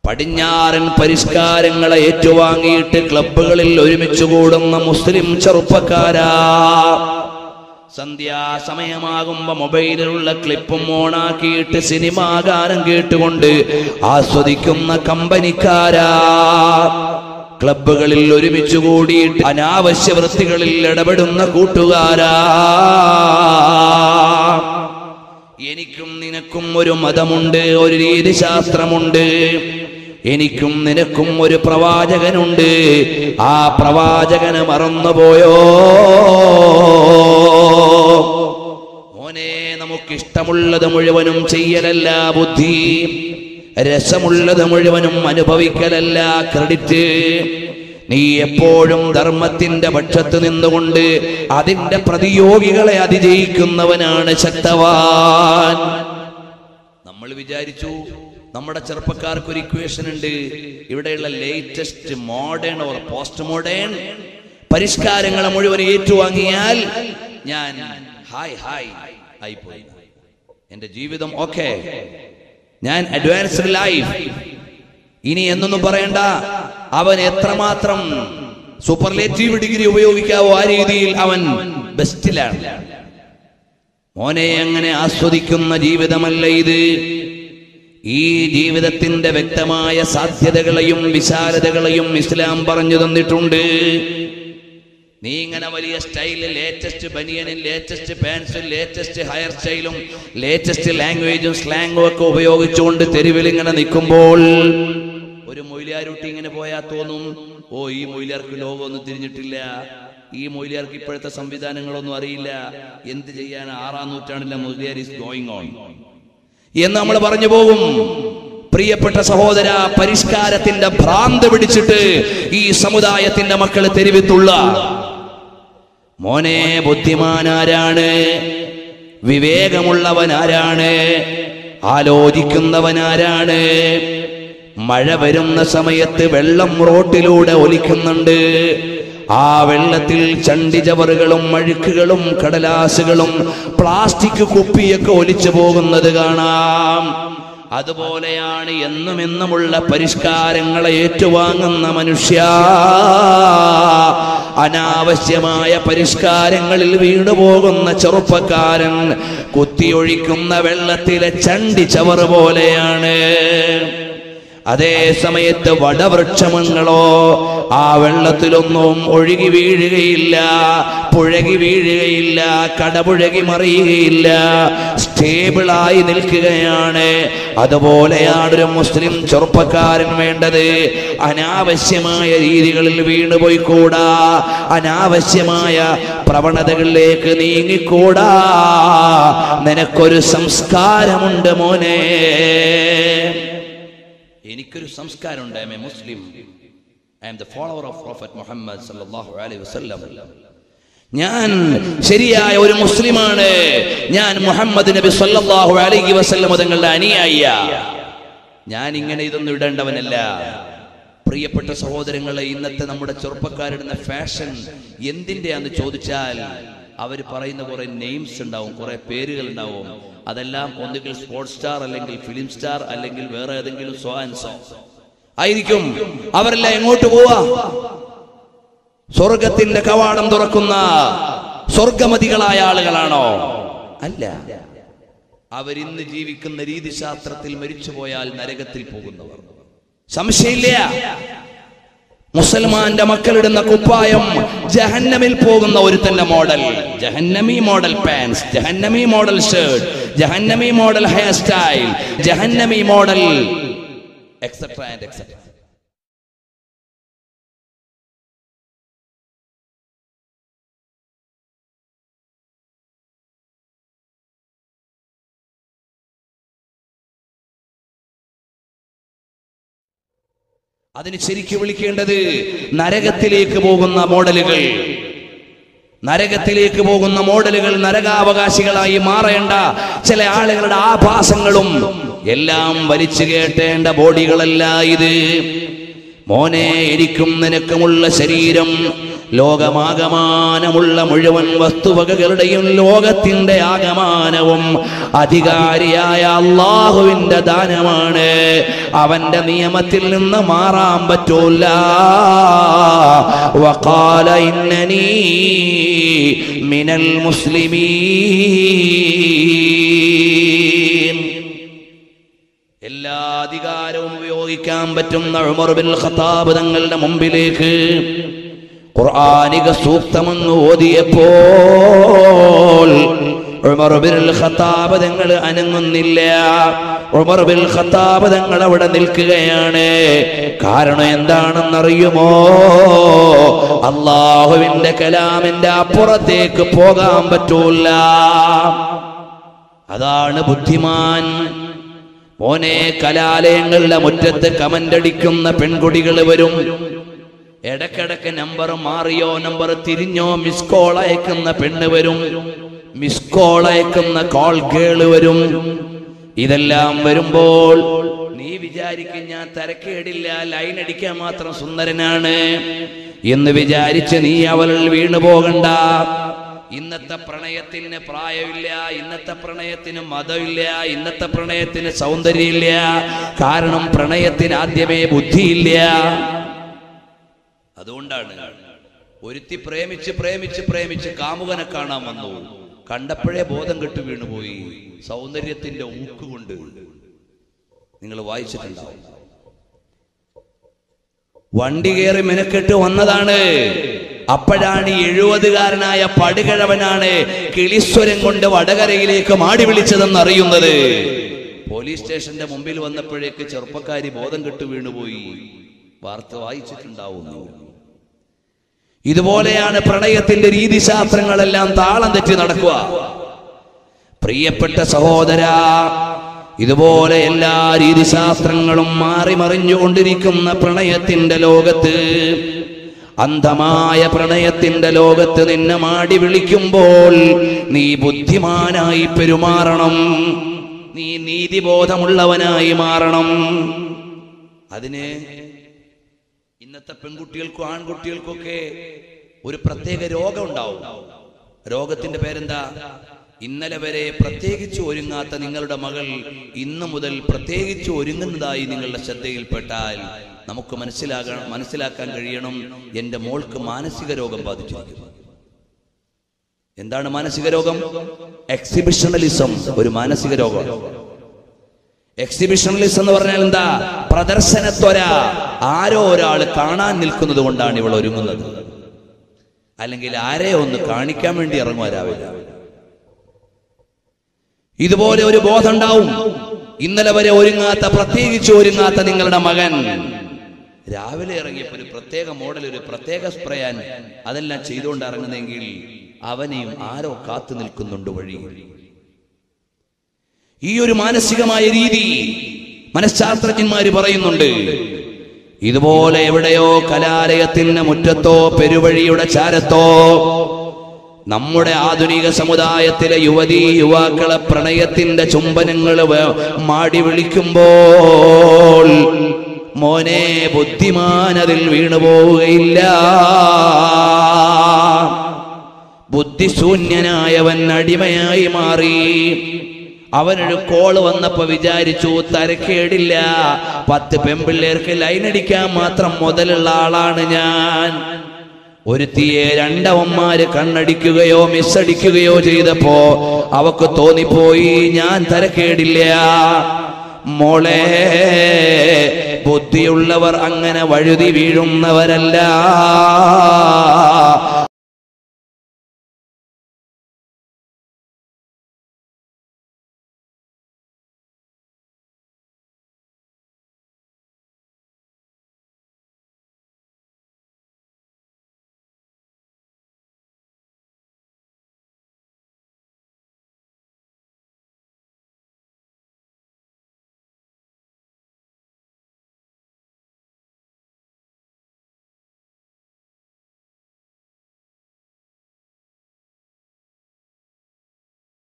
പടിഞ്ഞാറൻ പരിഷ്കാരങ്ങളെ ഏറ്റുവാങ്ങിയിട്ട് ക്ലബ്ബുകളിൽ ഒരുമിച്ച് കൂടുന്ന മുസ്ലിം ചെറുപ്പക്കാരാ സന്ധ്യാസമയമാകുമ്പോ മൊബൈലിലുള്ള ക്ലിപ്പും ഓണാക്കിയിട്ട് സിനിമാ ഗാനം കേട്ടുകൊണ്ട് ആസ്വദിക്കുന്ന കമ്പനിക്കാരാ ക്ലബ്ബുകളിൽ ഒരുമിച്ച് കൂടിയിട്ട് അനാവശ്യ വൃത്തികളിൽ ഇടപെടുന്ന കൂട്ടുകാരാ എനിക്കും നിനക്കും ഒരു മതമുണ്ട് ഒരു രീതിശാസ്ത്രമുണ്ട് എനിക്കും നിനക്കും ഒരു പ്രവാചകനുണ്ട് ആ പ്രവാചകന് മറന്നുപോയോ മോനെ നമുക്കിഷ്ടമുള്ളത് മുഴുവനും ചെയ്യലല്ല ബുദ്ധി രസമുള്ളത് മുഴുവനും അനുഭവിക്കലല്ല ക്രെഡിറ്റ് നീ എപ്പോഴും ധർമ്മത്തിന്റെ പക്ഷത്ത് നിന്നുകൊണ്ട് അതിന്റെ പ്രതിയോഗികളെ അതിജയിക്കുന്നവനാണ് ശക്തവാൻ നമ്മൾ വിചാരിച്ചു നമ്മുടെ ചെറുപ്പക്കാർക്ക് ഒരു ഇക്വേഷൻ ഉണ്ട് ഇവിടെയുള്ള latest modern or post modern പരിഷ്കാരങ്ങളെ മുഴുവൻ ഏറ്റുവാങ്ങിയാൽ ഞാൻ ഹായ് ഹായ് ആയിപ്പോയി എന്റെ ജീവിതം ഓക്കെ ഞാൻ അഡ്വാൻസ്ഡ് ലൈഫ് ഇനി എന്നൊന്നും പറയണ്ട അവൻ എത്രമാത്രം സൂപ്പർലേറ്റീവ് ഡിഗ്രി ഉപയോഗിക്കാവോ ആ രീതിയിൽ അവൻ ബെസ്റ്റിലാണ് മോനെ അങ്ങനെ ആസ്വദിക്കുന്ന ജീവിതമല്ല ഇത് ഈ ജീവിതത്തിന്റെ വ്യക്തമായ സാധ്യതകളെയും വിശാലതകളെയും ഇസ്ലാം പറഞ്ഞു തന്നിട്ടുണ്ട് നീ ഇങ്ങനെ വലിയ സ്റ്റൈലിൽ ലേറ്റസ്റ്റ് ബനിയനും ലേറ്റസ്റ്റ് പാൻസും ലേറ്റസ്റ്റ് ഹെയർ സ്റ്റൈലും ലേറ്റസ്റ്റ് ലാംഗ്വേജും സ്ലാങ്ങും ഒക്കെ ഉപയോഗിച്ചുകൊണ്ട് തെരുവിൽ ഇങ്ങനെ നിൽക്കുമ്പോൾ ഒരു മൊയിലാരുട്ടി ഇങ്ങനെ പോയാൽ തോന്നും ഓ ഈ മൊയിലാർക്ക് ലോകമൊന്നും തിരിഞ്ഞിട്ടില്ല ഈ മൊയിലാർക്ക് ഇപ്പോഴത്തെ സംവിധാനങ്ങളൊന്നും അറിയില്ല എന്ത് ചെയ്യാൻ ആറാം നൂറ്റാണ്ടിലെ മൊയിലാർ ഇസ് ഗോയിങ് ഓൺ എന്ന് നമ്മൾ പറഞ്ഞു പോകും പ്രിയപ്പെട്ട സഹോദര പരിഷ്കാരത്തിന്റെ ഭ്രാന്ത് പിടിച്ചിട്ട് ഈ സമുദായത്തിന്റെ മക്കൾ തെരുവിത്തുള്ള മോനെ ബുദ്ധിമാനാരാണ് വിവേകമുള്ളവനാരാണ് ആലോചിക്കുന്നവനാരാണ് മഴ വരുന്ന സമയത്ത് വെള്ളം റോട്ടിലൂടെ ഒലിക്കുന്നുണ്ട് ആ വെള്ളത്തിൽ ചണ്ടിചവറുകളും അഴുക്കുകളും കടലാസുകളും പ്ലാസ്റ്റിക് കുപ്പിയൊക്കെ ഒലിച്ചു പോകുന്നത് കാണാം അതുപോലെയാണ് എന്നും എന്നുമുള്ള പരിഷ്കാരങ്ങളെ ഏറ്റുവാങ്ങുന്ന മനുഷ്യ അനാവശ്യമായ പരിഷ്കാരങ്ങളിൽ വീണുപോകുന്ന ചെറുപ്പക്കാരൻ കുത്തിയൊഴിക്കുന്ന വെള്ളത്തിലെ ചണ്ടി ചവറ് പോലെയാണ് അതേ സമയത്ത് വടവൃക്ഷമങ്ങളോ ആ വെള്ളത്തിലൊന്നും ഒഴുകി വീഴുകയില്ല പുഴകി വീഴുകയില്ല കടപുഴകി മറിയുകയില്ല സ്റ്റേബിളായി നിൽക്കുകയാണ് അതുപോലെയാണ് ഒരു മുസ്ലിം ചെറുപ്പക്കാരൻ വേണ്ടത് അനാവശ്യമായ രീതികളിൽ വീണുപോയിക്കൂടാ അനാവശ്യമായ പ്രവണതകളിലേക്ക് നീങ്ങിക്കൂടാ നിനക്കൊരു സംസ്കാരമുണ്ട് മോനെ എനിക്കൊരു സംസ്കാരമുണ്ട് I am a Muslim I am the follower of prophet Muhammad സല്ലല്ലാഹു അലൈഹി വസല്ലം ഞാൻ ശരിയായ ഒരു മുസ്ലിമാണ് ഞാൻ മുഹമ്മദ് നബി സല്ലല്ലാഹു അലൈഹി വസല്ലം തങ്ങളുടെ അനുയായിയ ഞാൻ ഇങ്ങനെ ഇതൊന്നും ഇടേണ്ടവനല്ല പ്രിയപ്പെട്ട സഹോദരങ്ങളെ ഇന്നത്തെ നമ്മുടെ ചെറുപ്പക്കാരിടുന്ന ഫാഷൻ എന്തിന്റെയാന്ന് ചോദിച്ചാൽ അവർ പറയുന്ന കുറെ നെയിംസ് ഉണ്ടാവും കുറെ പേരുകൾ ഉണ്ടാവും അതെല്ലാം ഒന്നുകിൽ സ്പോർട്സ് സ്റ്റാർ അല്ലെങ്കിൽ ഫിലിം സ്റ്റാർ അല്ലെങ്കിൽ വേറെ ഏതെങ്കിലും സോ ആൻഡ് സോ ആയിരിക്കും അവരെല്ലാം എങ്ങോട്ട് പോവാ സ്വർഗത്തിന്റെ കവാടം തുറക്കുന്ന സ്വർഗമതികളായ ആളുകളാണോ അല്ല അവരിന്ന് ജീവിക്കുന്ന രീതിശാസ്ത്രത്തിൽ മരിച്ചുപോയാൽ നരകത്തിൽ പോകുന്നവർ സംശയമില്ല മുസൽമാന്റെ മക്കളിടുന്ന കുപ്പായം ജഹന്നമിൽ പോകുന്ന ഒരുത്തന്റെ മോഡൽ ജഹന്നമി മോഡൽ പാൻസ് ജഹന്നമി മോഡൽ ഷർട്ട് ജഹന്നമി മോഡൽ ഹെയർ സ്റ്റൈൽ ജഹന്നമി മോഡൽ എക്സെട്ര ആൻഡ് എക്സെട്ര അതിന് ശരിക്കും വിളിക്കേണ്ടത് നരകത്തിലേക്ക് പോകുന്ന മോഡലുകൾ നരകത്തിലേക്ക് പോകുന്ന മോഡലുകൾ നരകാവകാശികളായി മാറേണ്ട ചില ആളുകളുടെ ആഭാസങ്ങളും എല്ലാം വലിച്ചു കേട്ടേണ്ട ബോഡികളല്ല ഇത് മോനെ എനിക്കും നിനക്കുമുള്ള ശരീരം ലോകമാകമാനമുള്ള മുഴുവൻ വസ്തുവകകളുടെയും ലോകത്തിന്റെ ആകമാനവും അധികാരിയായ അള്ളാഹുവിന്റെ ദാനമാണ് അവന്റെ നിയമത്തിൽ നിന്ന് മാറാൻ പറ്റൂല വഖാല ഇന്നനീ മിനൽ മുസ്ലിമീൻ എല്ലാ അധികാരവും ഉപയോഗിക്കാൻ പറ്റുന്ന ഉമർ ബിൻ ഖത്താബ് തങ്ങളുടെ മുമ്പിലേക്ക് ഖുർആനിക സൂക്തമെന്ന് ഓതിയപ്പോൾ ഉമർ ബിൻ ഖത്താബ് തങ്ങൾ അനങ്ങുന്നില്ല ഉമർ ബിൻ ഖത്താബ് തങ്ങൾ അവിടെ നിൽക്കുകയാണ് കാരണം എന്താണെന്നറിയുമോ അള്ളാഹുവിന്റെ കലാമിന്റെ അപ്പുറത്തേക്ക് പോകാൻ പറ്റൂല അതാണ് ബുദ്ധിമാൻ മോനെ കലാലയങ്ങളുടെ മുറ്റത്ത് കമന്റ് അടിക്കുന്ന പെൺകുട്ടികൾ വരും ഇടക്കിടക്ക് നമ്പർ മാറിയോ നമ്പർ തിരിഞ്ഞോ മിസ് കോൾ അയക്കുന്ന പെണ്ണ് വരും മിസ് കോൾ അയക്കുന്ന കോൾ ഗേള് വരും ഇതെല്ലാം വരുമ്പോൾ നീ വിചാരിക്കും ഞാൻ തരക്കേടില്ല ലൈൻ അടിക്കാൻ മാത്രം സുന്ദരനാണ് എന്ന് വിചാരിച്ച് നീ അവളിൽ വീണു പോകണ്ട ഇന്നത്തെ പ്രണയത്തിന് പ്രായമില്ല ഇന്നത്തെ പ്രണയത്തിന് മതമില്ല ഇന്നത്തെ പ്രണയത്തിന് സൗന്ദര്യമില്ല കാരണം പ്രണയത്തിന് ആദ്യമേ ബുദ്ധിയില്ല അതുകൊണ്ടാണ് ഒരുത്തി പ്രേമിച്ച് പ്രേമിച്ച് പ്രേമിച്ച് കാമുകനെ കാണാൻ വന്നു കണ്ടപ്പോഴേ ബോധം കെട്ട് വീണുപോയി സൗന്ദര്യത്തിന്റെ ഊക്ക് കൊണ്ട് നിങ്ങൾ വായിച്ചിട്ടുണ്ടാവും വണ്ടി കയറി മെനക്കെട്ട് വന്നതാണ് അപ്പോഴാണ് ഈ എഴുപതുകാരനായ പടുകിഴവനാണ് കിളിസ്വരം കൊണ്ട് വടകരയിലേക്ക് മാടി വിളിച്ചതെന്ന് അറിയുന്നത് പോലീസ് സ്റ്റേഷന്റെ മുമ്പിൽ വന്നപ്പോഴേക്ക് ചെറുപ്പക്കാരി ബോധം കെട്ട് വീണുപോയി വാർത്ത വായിച്ചിട്ടുണ്ടാവുന്നു ഇതുപോലെയാണ് പ്രണയത്തിന്റെ രീതിശാസ്ത്രങ്ങളെല്ലാം താളം തെറ്റി നടക്കുക പ്രിയപ്പെട്ട സഹോദര ഇതുപോലെ എല്ലാ രീതിശാസ്ത്രങ്ങളും മാറി മറിഞ്ഞുകൊണ്ടിരിക്കുന്ന പ്രണയത്തിന്റെ ലോകത്ത് അന്ധമായ പ്രണയത്തിന്റെ ലോകത്ത് നിന്നെ മാടി വിളിക്കുമ്പോൾ നീ ബുദ്ധിമാനായി പെരുമാറണം നീ നീതിബോധമുള്ളവനായി മാറണം അതിന് ഇന്നത്തെ പെൺകുട്ടികൾക്കും ആൺകുട്ടികൾക്കൊക്കെ ഒരു പ്രത്യേക രോഗം ഉണ്ടാവും രോഗത്തിന്റെ പേരെന്താ ഇന്നലെ വരെ പ്രത്യേകിച്ച് ഒരുങ്ങാത്ത നിങ്ങളുടെ മകൾ ഇന്നു മുതൽ പ്രത്യേകിച്ച് ഒരുങ്ങുന്നതായി നിങ്ങളുടെ ശ്രദ്ധയിൽപ്പെട്ടാൽ നമുക്ക് മനസ്സിലാകാൻ മനസ്സിലാക്കാൻ കഴിയണം എൻ്റെ മോൾക്ക് മാനസിക രോഗം ബാധിച്ചിരിക്കുന്നു എന്താണ് മാനസിക രോഗം എക്സിബിഷണലിസം ഒരു മാനസിക രോഗമാണ് എക്സിബിഷണലിസം എന്ന് പറഞ്ഞാൽ എന്താ പ്രദർശനത്വര ആരോ ഒരാൾ കാണാൻ നിൽക്കുന്നത് കൊണ്ടാണ് ഇവൾ ഒരുങ്ങുന്നത് അല്ലെങ്കിൽ ആരെ ഒന്ന് കാണിക്കാൻ വേണ്ടി ഇറങ്ങുക രാവിലെ ഇതുപോലെ ഒരു ബോധം ഉണ്ടാവും ഇന്നലെ വരെ ഒരുങ്ങാത്ത പ്രത്യേകിച്ച് ഒരുങ്ങാത്ത നിങ്ങളുടെ മകൻ രാവിലെ ഇറങ്ങിയപ്പോൾ ഒരു പ്രത്യേക മോഡൽ ഒരു പ്രത്യേക സ്പ്രയാൻ അതെല്ലാം ചെയ്തുകൊണ്ട് ഇറങ്ങുന്നെങ്കിൽ അവനെയും ആരോ കാത്തു നിൽക്കുന്നുണ്ട് വഴി ഈ ഒരു മാനസികമായ രീതി മനഃശാസ്ത്രജ്ഞന്മാര് പറയുന്നുണ്ട് ഇതുപോലെ എവിടെയോ കലാലയത്തിന്റെ മുറ്റത്തോ പെരുവഴിയുടെ ചാരത്തോ നമ്മുടെ ആധുനിക സമുദായത്തിലെ യുവതീ യുവാക്കളെ പ്രണയത്തിന്റെ ചുംബനങ്ങൾ വ- മാടി വിളിക്കുമ്പോൾ മോനെ ബുദ്ധിമാൻ അതിൽ വീണു പോവുകയില്ല ബുദ്ധിശൂന്യനായവൻ അടിമയായി മാറി അവനൊരു കോള് വന്നപ്പോ വിചാരിച്ചു തരക്കേടില്ല പത്ത് പെമ്പിള്ളേർക്ക് ലൈനടിക്കാൻ മാത്രം മുതലുള്ള ആളാണ് ഞാൻ ഒരുത്തിയെ രണ്ടവന്മാര് കണ്ണടിക്കുകയോ മിസ്സടിക്കുകയോ ചെയ്തപ്പോ അവക്ക് തോന്നിപ്പോയി ഞാൻ തരക്കേടില്ല മോളെ ബുദ്ധിയുള്ളവർ അങ്ങനെ വഴുതി വീഴുന്നവരല്ല